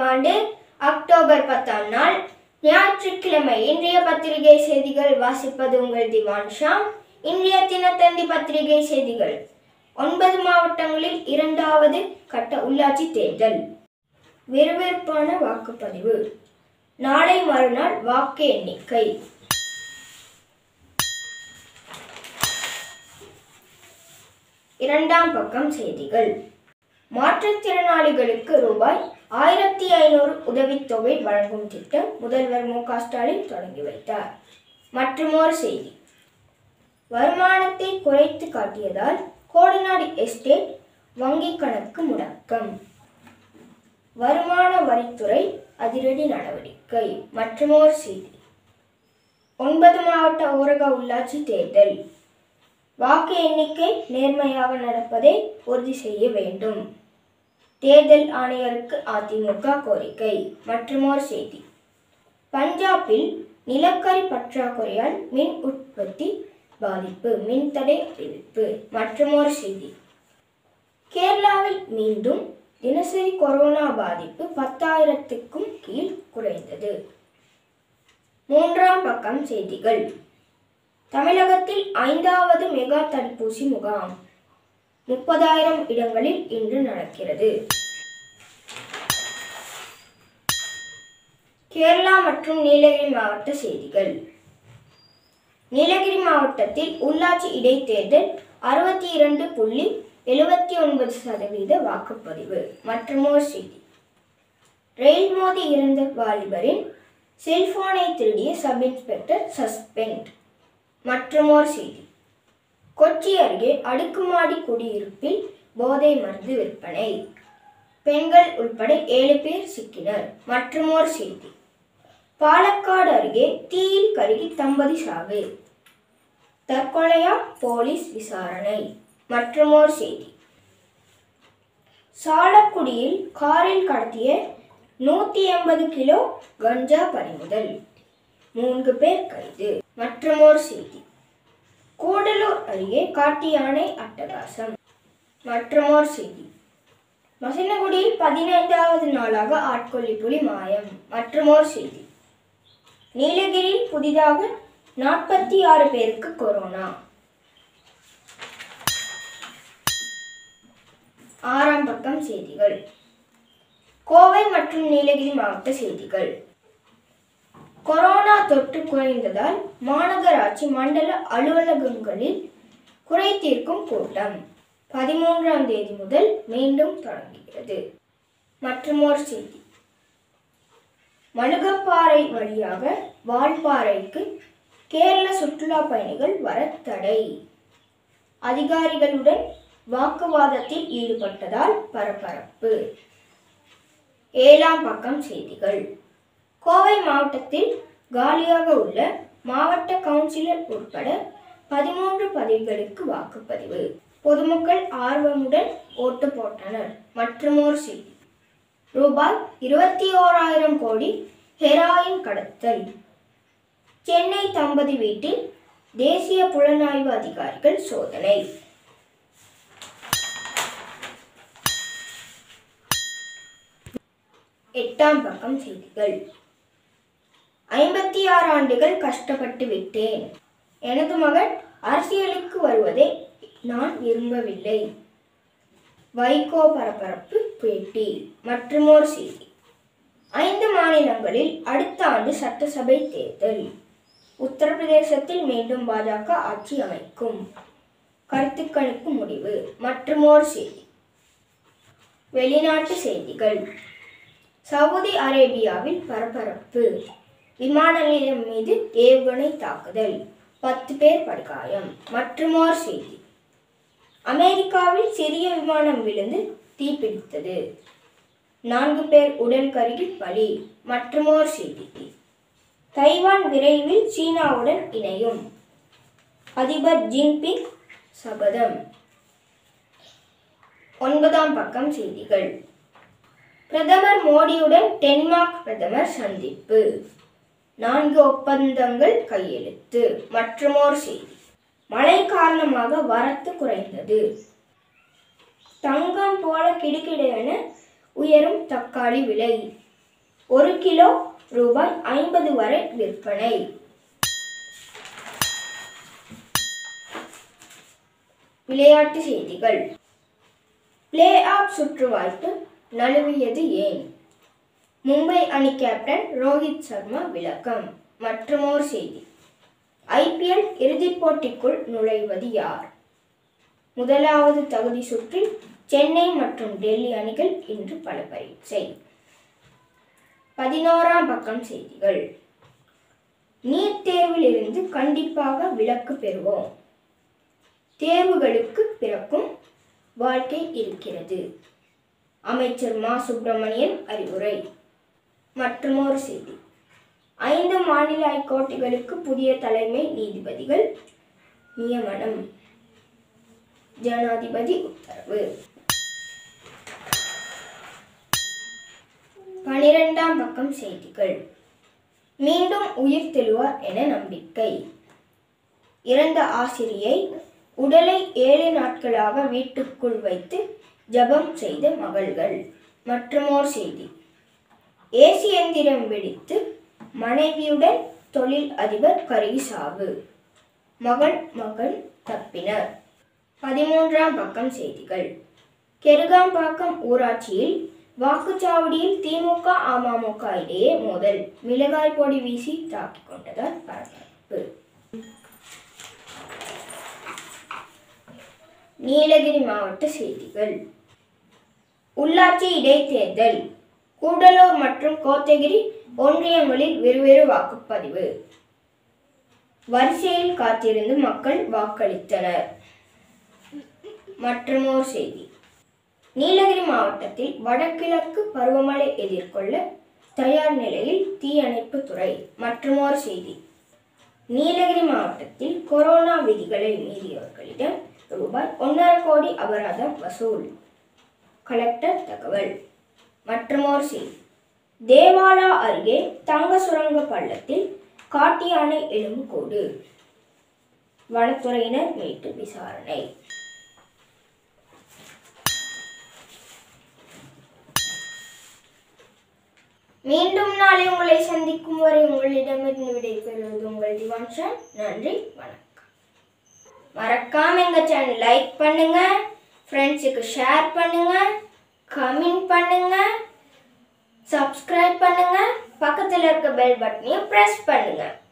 ஆண்டு அக்டோபர் பத்தாம் நாள் ஞாயிற்றுக்கிழமை இன்றைய பத்திரிகை செய்திகள் வாசிப்பது உங்கள் திவான்ஷா இன்றைய தினத்தந்தி பத்திரிகை செய்திகள் ஒன்பது மாவட்டங்களில் இரண்டாவது கட்ட உள்ளாட்சி தேர்தல் விறுவிறுப்பான வாக்குப்பதிவு நாளை மறுநாள் வாக்கு எண்ணிக்கை இரண்டாம் பக்கம் செய்திகள் மாற்றுத்திறனாளிகளுக்கு ரூபாய் ஆயிரத்தி ஐநூறு உதவித்தொகை வழங்கும் திட்டம் முதல்வர் மு க ஸ்டாலின் தொடங்கி வைத்தார் மற்றுமொரு செய்தி வருமானத்தை குறைத்து காட்டியதால் கோடநாடு எஸ்டேட் வங்கி கணக்கு முடக்கம் வருமான வரித்துறை அதிரடி நடவடிக்கை மற்றுமோர் செய்தி ஒன்பது மாவட்ட ஊரக உள்ளாட்சி தேர்தல் வாக்கு எண்ணிக்கை நேர்மையாக நடப்பதை உறுதி செய்ய வேண்டும் தேர்தல் ஆணையருக்கு அதிமுக கோரிக்கை மற்றுமோர் செய்தி பஞ்சாபில் நிலக்கரி பற்றாக்குறையால் மின் உற்பத்தி பாதிப்பு மின்தடை அறிவிப்பு மற்றுமோர் செய்தி கேரளாவில் மீண்டும் தினசரி கொரோனா பாதிப்பு பத்தாயிரத்துக்கும் கீழ் குறைந்தது மூன்றாம் பக்கம் செய்திகள் தமிழகத்தில் ஐந்தாவது மெகா தடுப்பூசி முகாம் முப்பதாயிரம் இடங்களில் இன்று நடக்கிறது கேரளா மற்றும் நீலகிரி மாவட்ட செய்திகள் நீலகிரி மாவட்டத்தில் உள்ளாட்சி இடைத்தேர்தல் அறுபத்தி இரண்டு புள்ளி எழுபத்தி ஒன்பது சதவீத வாக்குப்பதிவு மற்றுமோர் செய்தி ரயில் மோதி இறந்த வாலிபரின் செல்போனை திருடிய சப் இன்ஸ்பெக்டர் சஸ்பெண்ட் மற்றுமோர் செய்தி கொச்சி அருகே அடுக்குமாடி குடியிருப்பில் போதை மருந்து விற்பனை பெண்கள் உட்பட ஏழு பேர் சிக்கினர் மற்றுமோர் செய்தி பாலக்காடு அருகே தீயில் கருகி தம்பதி சாவு தற்கொலையா போலீஸ் விசாரணை மற்றுமோர் செய்தி சாலக்குடியில் காரில் கடத்திய நூற்றி எண்பது கிலோ கஞ்சா பறிமுதல் மூன்று பேர் கைது மற்றுமோர் செய்தி கூடலூர் அருகே காட்டு யானை அட்டகாசம் மற்றுமோர் செய்தி மசினகுடியில் பதினைந்தாவது நாளாக ஆட்கொல்லி புலி மாயம் மற்றுமோர் செய்தி நீலகிரியில் புதிதாக நாற்பத்தி ஆறு பேருக்கு கொரோனா ஆறாம் பக்கம் செய்திகள் கோவை மற்றும் நீலகிரி மாவட்ட செய்திகள் கொரோனா தொற்று குறைந்ததால் மாநகராட்சி மண்டல அலுவலகங்களில் குறை தீர்க்கும் கூட்டம் பதிமூன்றாம் தேதி முதல் மீண்டும் தொடங்குகிறது மற்றுமோர் செய்தி மழுகப்பாறை வழியாக வால்பாறைக்கு கேரள சுற்றுலா பயணிகள் வர தடை அதிகாரிகளுடன் வாக்குவாதத்தில் ஈடுபட்டதால் பரபரப்பு ஏழாம் பக்கம் செய்திகள் கோவை மாவட்டத்தில் காலியாக உள்ள மாவட்ட கவுன்சிலர் உட்பட பதிமூன்று பதவிகளுக்கு வாக்குப்பதிவு பொதுமக்கள் ஆர்வமுடன் ஓட்டு போட்டனர் மற்றுமோர் செய்தி ரூபாய் இருபத்தி ஓராயிரம் கோடி ஹெராயின் கடத்தல் சென்னை தம்பதி வீட்டில் தேசிய புலனாய்வு அதிகாரிகள் சோதனை எட்டாம் பக்கம் செய்திகள் ஐம்பத்தி ஆறு ஆண்டுகள் கஷ்டப்பட்டு விட்டேன் எனது மகன் அரசியலுக்கு வருவதை நான் விரும்பவில்லை வைகோ பரபரப்பு பேட்டி மற்றுமோர் செய்தி ஐந்து மாநிலங்களில் அடுத்த ஆண்டு சட்டசபை தேர்தல் உத்தரப்பிரதேசத்தில் மீண்டும் பாஜக ஆட்சி அமைக்கும் கருத்து கணிப்பு முடிவு மற்றுமோர் செய்தி வெளிநாட்டு செய்திகள் சவுதி அரேபியாவில் பரபரப்பு விமான நிலையம் மீது ஏவுகணை தாக்குதல் பத்து பேர் படுகாயம் மற்றுமோர் செய்தி அமெரிக்காவில் சிறிய விமானம் விழுந்து தீப்பிடித்தது நான்கு பேர் உடல் கருகி பலி மற்றுமோர் செய்தி தைவான் விரைவில் சீனாவுடன் இணையும் அதிபர் ஜின்பிங் சபதம் ஒன்பதாம் பக்கம் செய்திகள் பிரதமர் மோடியுடன் டென்மார்க் பிரதமர் சந்திப்பு நான்கு ஒப்பந்தங்கள் கையெழுத்து மற்றுமோர் செய்தி மழை காரணமாக வரத்து குறைந்தது தங்கம் போல கிடுகிடென உயரும் தக்காளி விலை ஒரு கிலோ ரூபாய் ஐம்பது வரை விற்பனை விளையாட்டு செய்திகள் பிளே ஆஃப் சுற்று வாய்ப்பு நழுவியது ஏன் மும்பை அணி கேப்டன் ரோஹித் சர்மா விளக்கம் மற்றுமோர் செய்தி ஐபிஎல் இறுதிப் போட்டிக்குள் நுழைவது யார் முதலாவது தகுதி சுற்றில் சென்னை மற்றும் டெல்லி அணிகள் இன்று பல பரீட்சை பதினோராம் பக்கம் செய்திகள் நீட் தேர்வில் இருந்து கண்டிப்பாக விலக்கு பெறுவோம் தேர்வுகளுக்கு பிறக்கும் வாழ்க்கை இருக்கிறது அமைச்சர் மா சுப்பிரமணியன் அறிவுரை மற்றுமொரு செய்தி ஐந்து மாநில ஹைகோர்ட்டுகளுக்கு புதிய தலைமை நீதிபதிகள் நியமனம் ஜனாதிபதி உத்தரவு பனிரெண்டாம் பக்கம் செய்திகள் மீண்டும் உயிர் தெழுவார் என நம்பிக்கை இறந்த ஆசிரியை உடலை ஏழு நாட்களாக வீட்டுக்குள் வைத்து ஜெபம் செய்த மகள்கள் மற்றுமோர் செய்தி ஏசி எந்திரம் வெடித்து மனைவியுடன் தொழில் அதிபர் கருகி சாவு மகள் மகன் தப்பினர் பதிமூன்றாம் பக்கம் செய்திகள் கெருகாம்பாக்கம் ஊராட்சியில் வாக்குச்சாவடியில் திமுக அமமுக இடையே மோதல் மிளகாய் பொடி வீசி தாக்கிக் கொண்டதால் பரபரப்பு நீலகிரி மாவட்ட செய்திகள் உள்ளாட்சி இடைத்தேர்தல் கூடலூர் மற்றும் கோத்தகிரி ஒன்றியங்களில் விறுவிறு வாக்குப்பதிவு வரிசையில் காத்திருந்து மக்கள் வாக்களித்தனர் மற்றுமோர் செய்தி நீலகிரி மாவட்டத்தில் வடகிழக்கு பருவமழை எதிர்கொள்ள தயார் நிலையில் தீயணைப்புத் துறை மற்றுமோர் செய்தி நீலகிரி மாவட்டத்தில் கொரோனா விதிகளை மீறியவர்களிடம் ரூபாய் ஒன்றரை கோடி அபராதம் வசூல் கலெக்டர் தகவல் மற்றுமோர் செய்தி தேவாலா அருகே தங்க சுரங்க பள்ளத்தில் காட்டு யானை எலும்புக்கூடு வனத்துறையினர் மீட்டு விசாரணை மீண்டும் நாளை உங்களை சந்திக்கும் வரை உங்களிடமிருந்து விடைபெறுவது உங்கள் திவான்ஷன் நன்றி வணக்கம் மறக்காம எங்க சேனல் லைக் பண்ணுங்க ஃப்ரெண்ட்ஸுக்கு ஷேர் பண்ணுங்க கமெண்ட் பண்ணுங்க சப்ஸ்கிரைப் பண்ணுங்க பக்கத்தில் இருக்க பெல் பட்டனையும் ப்ரெஸ் பண்ணுங்க